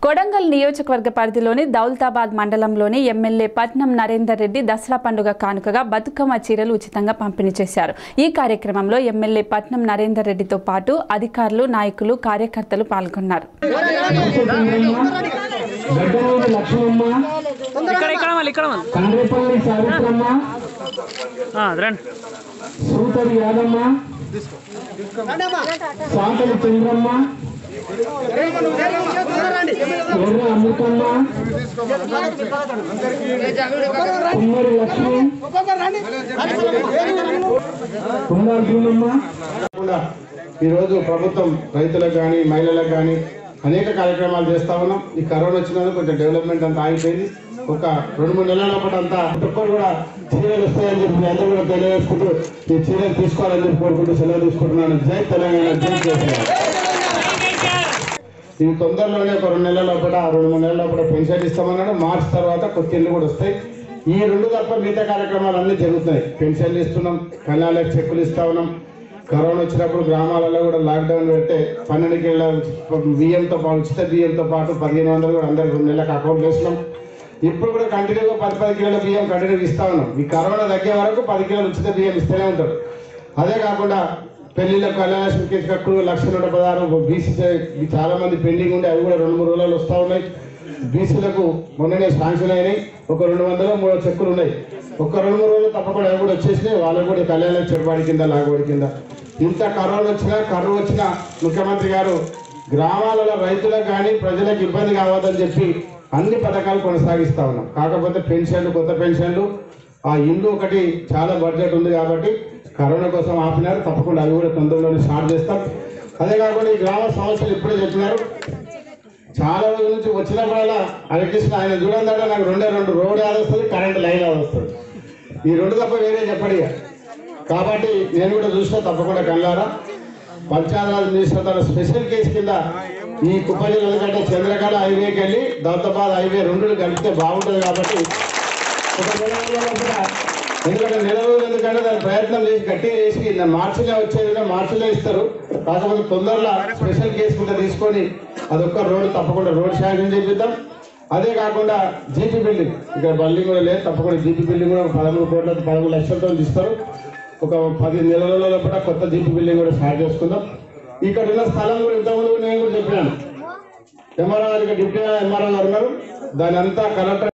కొడంగల్ నియోజకవర్గ పరిధిలోని దౌలతాబాద్ మండలంలోని ఎమ్మెల్యే పట్నం నరేందర్ రెడ్డి దసరా పండుగ కానుకగా బతుకమ్మ చీరలు ఉచితంగా పంపిణీ చేశారు ఈ కార్యక్రమంలో ఎమ్మెల్యే పట్నం నరేందర్ రెడ్డితో పాటు అధికారులు నాయకులు కార్యకర్తలు పాల్గొన్నారు గడ్డమూరి లక్ష్మమ్మ ఇక్కడ ఇక్కడ మళ్ళీ ఇక్కడ మళ్ళీ కండ్రిపల్లి సావిత్రమ్మ ఆ, అది రండి సూతరి యాదమ్మ సాంతలి చంద్రమ్మ ఎర్ర అమృతమ్మ కుమ్మరి లక్ష్మి కుందార్జునమ్మ కాకుండా ఈరోజు ప్రభుత్వం రైతులకు కానీ మహిళలకు కానీ అనేక కార్యక్రమాలు చేస్తా ఉన్నాం ఈ కరోనా వచ్చినందుకు కొంచెం డెవలప్మెంట్ అంతా ఆగిపోయింది ఒక రెండు మూడు నెలల పాటు అంతా ఒక్కరు కూడా చీరలు వస్తాయని చెప్పి మీ అందరూ కూడా తెలియజేసుకుంటూ ఈ చీరలు తీసుకోవాలని చెప్పి కోరుకుంటూ సెలవు తీసుకుంటున్నాను జై తెలంగాణ జై కేసీఆర్ ఇవి తొందరలోనే ఒక రెండు నెలల లోపల రెండు మూడు నెలల లోపల పెన్షన్ ఇస్తామన్నాడు మార్చ్ తర్వాత కొత్త ఇల్లు కూడా వస్తాయి ఈ రెండు తప్ప మిగతా కార్యక్రమాలు అన్నీ జరుగుతున్నాయి పెన్షన్లు ఇస్తున్నాం కళ్యాణాలకు చెక్కులు ఇస్తా ఉన్నాం కరోనా వచ్చినప్పుడు గ్రామాలలో కూడా లాక్డౌన్ పెడితే పన్నెండు కిలో బియ్యంతో పాటు ఉచిత బియ్యంతో పాటు పదిహేను వందలు కూడా అందరికి రెండు నెలలకు అకౌంట్ వేసినాం ఇప్పుడు కూడా కంటిన్యూగా పది పది కిలోల బియ్యం కంటిన్యూగా ఇస్తా ఉన్నాం ఈ కరోనా తగ్గే వరకు పది కిలోలు ఉచిత బియ్యం ఇస్తూనే ఉంటాడు అదే కాకుండా పెళ్లిళ్ళకు కళ్యాణ కక్కులు లక్ష నూట పదహారు బీసీ చాలా మంది పెండింగ్ ఉండే అవి కూడా రెండు మూడు రోజులు వస్తూ ఉన్నాయి బీసీలకు మొన్ననే శాంక్షన్ అయినాయి ఒక రెండు వందల మూడు చెక్కులు ఉన్నాయి ఒక రెండు మూడు రోజులు తప్పకుండా అవి కూడా వచ్చేసినాయి వాళ్ళకు కూడా కళ్యాణ చెరుబాడి కింద లాగబడి కింద ఇంత కరోనా వచ్చినా కరువు వచ్చినా ముఖ్యమంత్రి గారు గ్రామాలలో రైతులకు కానీ ప్రజలకు ఇబ్బంది కావద్దని చెప్పి అన్ని పథకాలు కొనసాగిస్తా ఉన్నాం కాకపోతే పెన్షన్లు కొత్త పెన్షన్లు ఆ ఇల్లు ఒకటి చాలా బడ్జెట్ ఉంది కాబట్టి కరోనా కోసం ఆపినారు తప్పకుండా అవి కూడా తొందరలోనే స్టార్ట్ చేస్తాం అదే కాకుండా ఈ గ్రామ సమస్యలు ఇప్పుడే చెప్పినారు చాలా రోజుల నుంచి వచ్చినప్పుడల్లా హరికృష్ణ ఆయన చూడండి నాకు రెండే రెండు రోడ్ యాడ్ వస్తుంది కరెంట్ లైన్ యాడ్ వస్తుంది ఈ రెండు తప్ప వేరే చెప్పండి ఇక. కాబట్టి నేను కూడా చూసిన తప్పకుండా కళ్ళారా పంచాయతీరాజ్ మినిస్టర్ తన స్పెషల్ కేసు కింద ఈ కుప్ప జిల్లా ఎందుకంటే చంద్రకళ హైవేకి వెళ్ళి దౌలతాబాద్ హైవే రెండు కలిపితే బాగుంటుంది కాబట్టి ఒక నెల రోజుల్లో కూడా ఎందుకంటే నెల రోజులు ఎందుకంటే దాని ప్రయత్నం చేసి గట్టిగా చేసి నా మార్చిలో వచ్చేది మార్చిలో ఇస్తారు కాకపోతే తొందరలో స్పెషల్ కేసు కింద తీసుకొని అదొక్క రోడ్డు తప్పకుండా రోడ్ శాంక్షన్ చేపిద్దాం అదే కాకుండా జీపీ బిల్డింగ్ ఇక్కడ బిల్డింగ్ కూడా లేదు తప్పకుండా జీపీ బిల్డింగ్ కూడా ఒక పదమూడు కోట్ల పదమూడు లక్షలతో ఇస్తారు ఒక పది నెలల లోపల కొత్త జీపీ బిల్డింగ్ కూడా స్టార్ట్ చేసుకుందాం ఇక్కడ ఉన్న స్థలం కూడా ఇంతకుముందు నేను కూడా చెప్పినాను ఎంఆర్ఓ గారికి డిప్యూటీ ఎంఆర్ఓ గారు ఉన్నారు దాని అంతా కలెక్టర్